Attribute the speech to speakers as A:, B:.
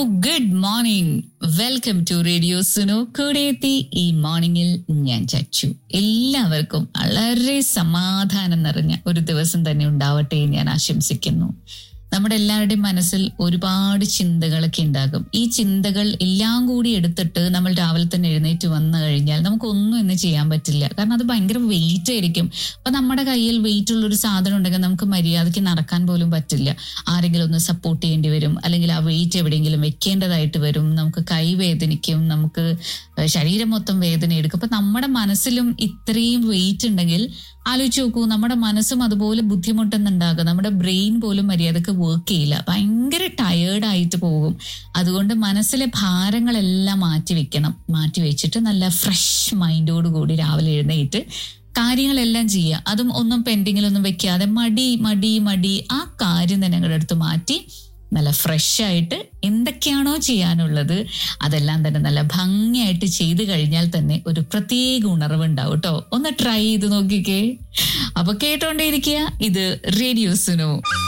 A: good morning welcome to radio Suno കൂടെയെത്തി ഈ മോർണിംഗിൽ ഞാൻ ചച്ചു എല്ലാവർക്കും വളരെ സമാധാനം നിറഞ്ഞ ഒരു ദിവസം തന്നെ ഉണ്ടാവട്ടെ എന്ന് ഞാൻ ആശംസിക്കുന്നു നമ്മുടെ എല്ലാവരുടെയും മനസ്സിൽ ഒരുപാട് ചിന്തകളൊക്കെ ഉണ്ടാകും ഈ ചിന്തകൾ എല്ലാം കൂടി എടുത്തിട്ട് നമ്മൾ രാവിലെ തന്നെ എഴുന്നേറ്റ് വന്നു കഴിഞ്ഞാൽ നമുക്കൊന്നും ഇന്ന് ചെയ്യാൻ പറ്റില്ല കാരണം അത് ഭയങ്കര വെയിറ്റ് ആയിരിക്കും അപ്പൊ നമ്മുടെ കയ്യിൽ വെയിറ്റ് ഉള്ള ഒരു സാധനം ഉണ്ടെങ്കിൽ നമുക്ക് മര്യാദയ്ക്ക് നടക്കാൻ പോലും പറ്റില്ല ആരെങ്കിലും ഒന്ന് സപ്പോർട്ട് ചെയ്യേണ്ടി വരും അല്ലെങ്കിൽ ആ വെയിറ്റ് എവിടെയെങ്കിലും വെക്കേണ്ടതായിട്ട് വരും നമുക്ക് കൈ വേദനിക്കും നമുക്ക് ശരീരം മൊത്തം വേദന എടുക്കും അപ്പൊ നമ്മുടെ മനസ്സിലും ഇത്രയും വെയിറ്റ് ഉണ്ടെങ്കിൽ ആലോചിച്ച് നോക്കൂ നമ്മുടെ മനസ്സും അതുപോലെ ബുദ്ധിമുട്ടുന്നുണ്ടാകും നമ്മുടെ ബ്രെയിൻ പോലും മര്യാദക്ക് വർക്ക് ചെയ്യില്ല ഭയങ്കര ടയേർഡ് ആയിട്ട് പോകും അതുകൊണ്ട് മനസ്സിലെ ഭാരങ്ങളെല്ലാം മാറ്റി വെക്കണം മാറ്റി വെച്ചിട്ട് നല്ല ഫ്രഷ് മൈൻഡോട് കൂടി രാവിലെ എഴുന്നേറ്റ് കാര്യങ്ങളെല്ലാം ചെയ്യുക അതും ഒന്നും പെൻഡിങ്ങിലൊന്നും വെക്കാതെ മടി മടി മടി ആ കാര്യം തന്നെ നിങ്ങളുടെ അടുത്ത് മാറ്റി നല്ല ഫ്രഷ് ആയിട്ട് എന്തൊക്കെയാണോ ചെയ്യാനുള്ളത് അതെല്ലാം തന്നെ നല്ല ഭംഗിയായിട്ട് ചെയ്തു കഴിഞ്ഞാൽ തന്നെ ഒരു പ്രത്യേക ഉണർവ് ഉണ്ടാവും കേട്ടോ ഒന്ന് ട്രൈ ചെയ്ത് നോക്കിക്കേ അപ്പൊ കേട്ടോണ്ടേയിരിക്കുക ഇത് റേഡിയോ സുനു